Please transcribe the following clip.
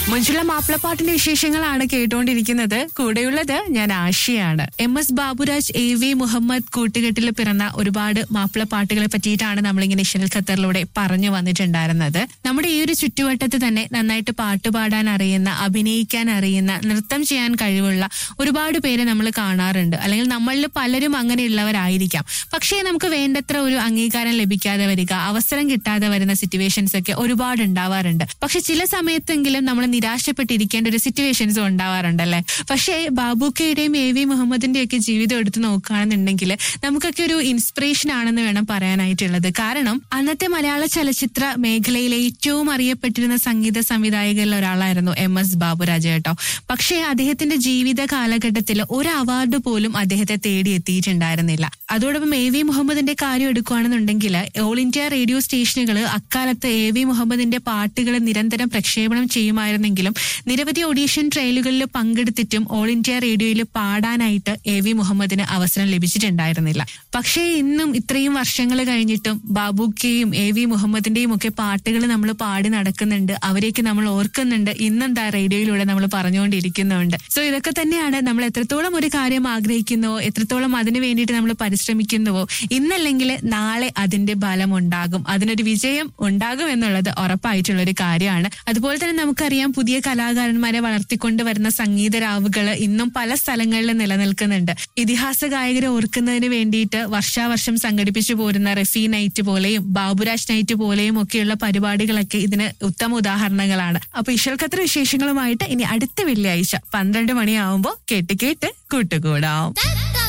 മഞ്ജുള മാപ്പിളപ്പാട്ടിന്റെ വിശേഷങ്ങളാണ് കേട്ടുകൊണ്ടിരിക്കുന്നത് കൂടെയുള്ളത് ഞാൻ ആശയാണ് M S Baburaj A V Muhammad കൂട്ടുകെട്ടിൽ പിറന്ന ഒരുപാട് മാപ്പിളപ്പാട്ടുകളെ പറ്റിയിട്ടാണ് നമ്മളിങ്ങനെ ഇഷനൽ ഖത്തറിലൂടെ പറഞ്ഞു വന്നിട്ടുണ്ടായിരുന്നത് നമ്മുടെ ഈ ഒരു ചുറ്റുവട്ടത്ത് തന്നെ നന്നായിട്ട് പാട്ട് പാടാൻ അറിയുന്ന അഭിനയിക്കാൻ അറിയുന്ന നൃത്തം ചെയ്യാൻ കഴിവുള്ള ഒരുപാട് പേരെ നമ്മൾ കാണാറുണ്ട് അല്ലെങ്കിൽ നമ്മളിൽ പലരും അങ്ങനെയുള്ളവരായിരിക്കാം പക്ഷേ നമുക്ക് വേണ്ടത്ര ഒരു അംഗീകാരം ലഭിക്കാതെ വരിക അവസരം കിട്ടാതെ വരുന്ന സിറ്റുവേഷൻസ് ഒക്കെ ഒരുപാട് ഉണ്ടാവാറുണ്ട് പക്ഷെ ചില സമയത്തെങ്കിലും നമ്മൾ നിരാശപ്പെട്ടിരിക്കേണ്ട ഒരു സിറ്റുവേഷൻസും ഉണ്ടാവാറുണ്ടല്ലേ പക്ഷേ ബാബുക്കയുടെയും എ വി മുഹമ്മദിന്റെ ഒക്കെ ജീവിതം എടുത്ത് നോക്കുകയാണെന്നുണ്ടെങ്കിൽ നമുക്കൊക്കെ ഒരു ഇൻസ്പിറേഷൻ ആണെന്ന് വേണം പറയാനായിട്ടുള്ളത് കാരണം അന്നത്തെ മലയാള ചലച്ചിത്ര മേഖലയിലെ ഏറ്റവും അറിയപ്പെട്ടിരുന്ന സംഗീത സംവിധായകരിൽ ഒരാളായിരുന്നു എം എസ് ബാബുരാജ് കേട്ടോ പക്ഷേ അദ്ദേഹത്തിന്റെ ജീവിത കാലഘട്ടത്തിൽ ഒരു അവാർഡ് പോലും അദ്ദേഹത്തെ തേടി എത്തിയിട്ടുണ്ടായിരുന്നില്ല അതോടൊപ്പം എ വി മുഹമ്മദിന്റെ കാര്യം എടുക്കുകയാണെന്നുണ്ടെങ്കിൽ ഓൾ ഇന്ത്യ റേഡിയോ സ്റ്റേഷനുകൾ അക്കാലത്ത് എ വി മുഹമ്മദിന്റെ പാട്ടുകൾ നിരന്തരം പ്രക്ഷേപണം ചെയ്യുമായിരുന്നെങ്കിലും നിരവധി ഓഡീഷൻ ട്രയലുകളിൽ പങ്കെടുത്തിട്ടും ഓൾ ഇന്ത്യ റേഡിയോയിൽ പാടാനായിട്ട് എ വി മുഹമ്മദിന് അവസരം ലഭിച്ചിട്ടുണ്ടായിരുന്നില്ല പക്ഷേ ഇന്നും ഇത്രയും വർഷങ്ങൾ കഴിഞ്ഞിട്ടും ബാബുക്കെയും എ വി മുഹമ്മദിന്റെയും ഒക്കെ പാട്ടുകൾ നമ്മൾ പാടി നടക്കുന്നുണ്ട് അവരെയൊക്കെ നമ്മൾ ഓർക്കുന്നുണ്ട് ഇന്നെന്താ റേഡിയോയിലൂടെ നമ്മൾ പറഞ്ഞുകൊണ്ടിരിക്കുന്നുണ്ട് സോ ഇതൊക്കെ തന്നെയാണ് നമ്മൾ എത്രത്തോളം ഒരു കാര്യം ആഗ്രഹിക്കുന്നുവോ എത്രത്തോളം അതിനു വേണ്ടിയിട്ട് നമ്മൾ പരിശ്രമിക്കുന്നുവോ ഇന്നല്ലെങ്കിൽ നാളെ അതിന്റെ ബലം ഉണ്ടാകും അതിനൊരു വിജയം ഉണ്ടാകും എന്നുള്ളത് ഉറപ്പായിട്ടുള്ള ഒരു കാര്യമാണ് അതുപോലെ തന്നെ നമുക്കറിയാം പുതിയ കലാകാരന്മാരെ വളർത്തിക്കൊണ്ട് വരുന്ന സംഗീത രാവുകൾ ഇന്നും പല സ്ഥലങ്ങളിൽ നിലനിൽക്കുന്നുണ്ട് ഇതിഹാസ ഗായകരെ ഓർക്കുന്നതിന് വേണ്ടിയിട്ട് വർഷാവർഷം സംഘടിപ്പിച്ചു പോരുന്ന റഫി നൈറ്റ് പോലെയും ബാബുരാജ് നൈറ്റ് പോലെയും ഒക്കെയുള്ള പരിപാടികളൊക്കെ ഇതിന് ഉത്തമ ഉദാഹരണങ്ങളാണ് അപ്പൊ ഇഷൽ ഖത്തർ വിശേഷങ്ങളുമായിട്ട് ഇനി അടുത്ത വെള്ളിയാഴ്ച പന്ത്രണ്ട് മണിയാവുമ്പോൾ കേട്ട് കേട്ട് കൂട്ടുകൂടാം തത്ത